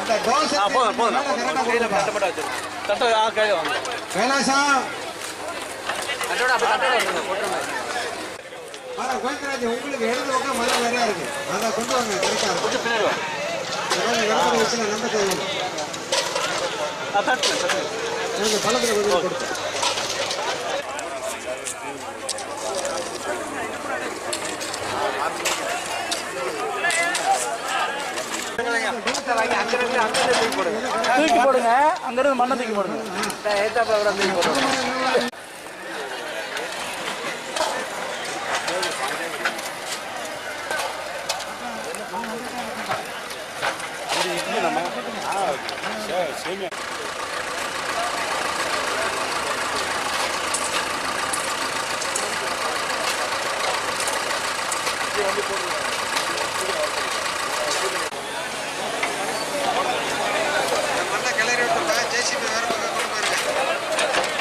அந்த தோசை ஆ போதும் போதும் மேல கரெக்டா கையில் போடுப்பா. தட்டை மட்டும் வச்சிருங்க தட்டை ஆ கையில் வாங்க கைலாசம் தட்டோட அப்போ தட்டோட வந்துருங்க போட்டுருங்க ஆனா கோவிந்தராஜ் உங்களுக்கு இடது பக்கம் முதல்ல நிறையா இருக்கு அதை கொண்டு வாங்க கரெக்டா இருக்கும் கொஞ்சம் பின்னாடி வாங்க ஏதாவது இடத்துல வச்சு நான் நம்ப தேவையில்லை ஆ தட்டுங்க தட்டுங்க எனக்கு பழத்துல கொஞ்சம் கொடுத்தேன் தூக்கி போடுங்க அங்கிருந்து மண்ணை தூக்கி போடுங்க ஏத்தாப்புல கூட தூக்கி போடுங்க மண்ணை கிளறி விட்டு ஜேசிபி வேற பக்கம் கொண்டு போயிருக்கேன்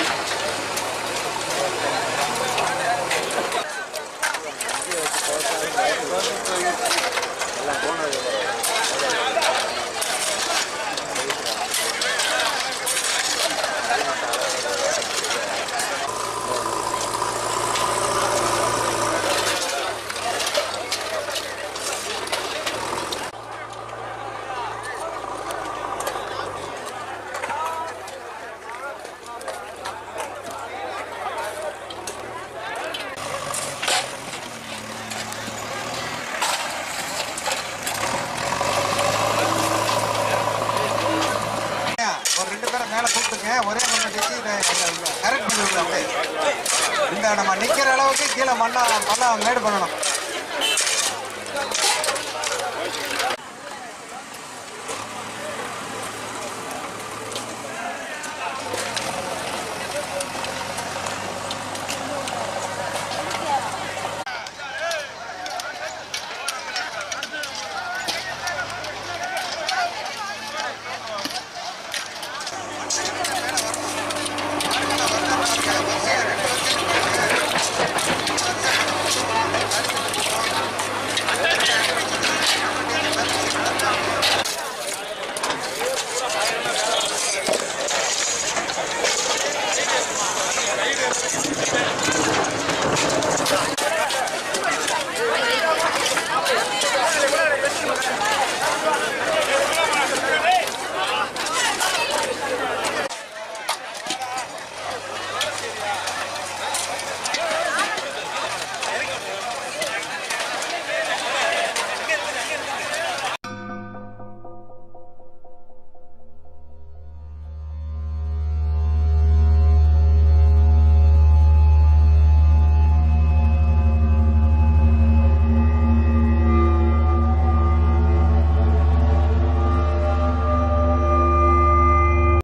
ஒரு ரெண்டு பேரை மேல கூப்பிட்டுங்க ஒரே மண்ணை வச்சு கரெக்ட் பண்ணி விடுங்க அப்படியே இந்த நம்ம நிக்கிற அளவுக்கு கீழே மண்ணா மண்ணா மேடு பண்ணணும்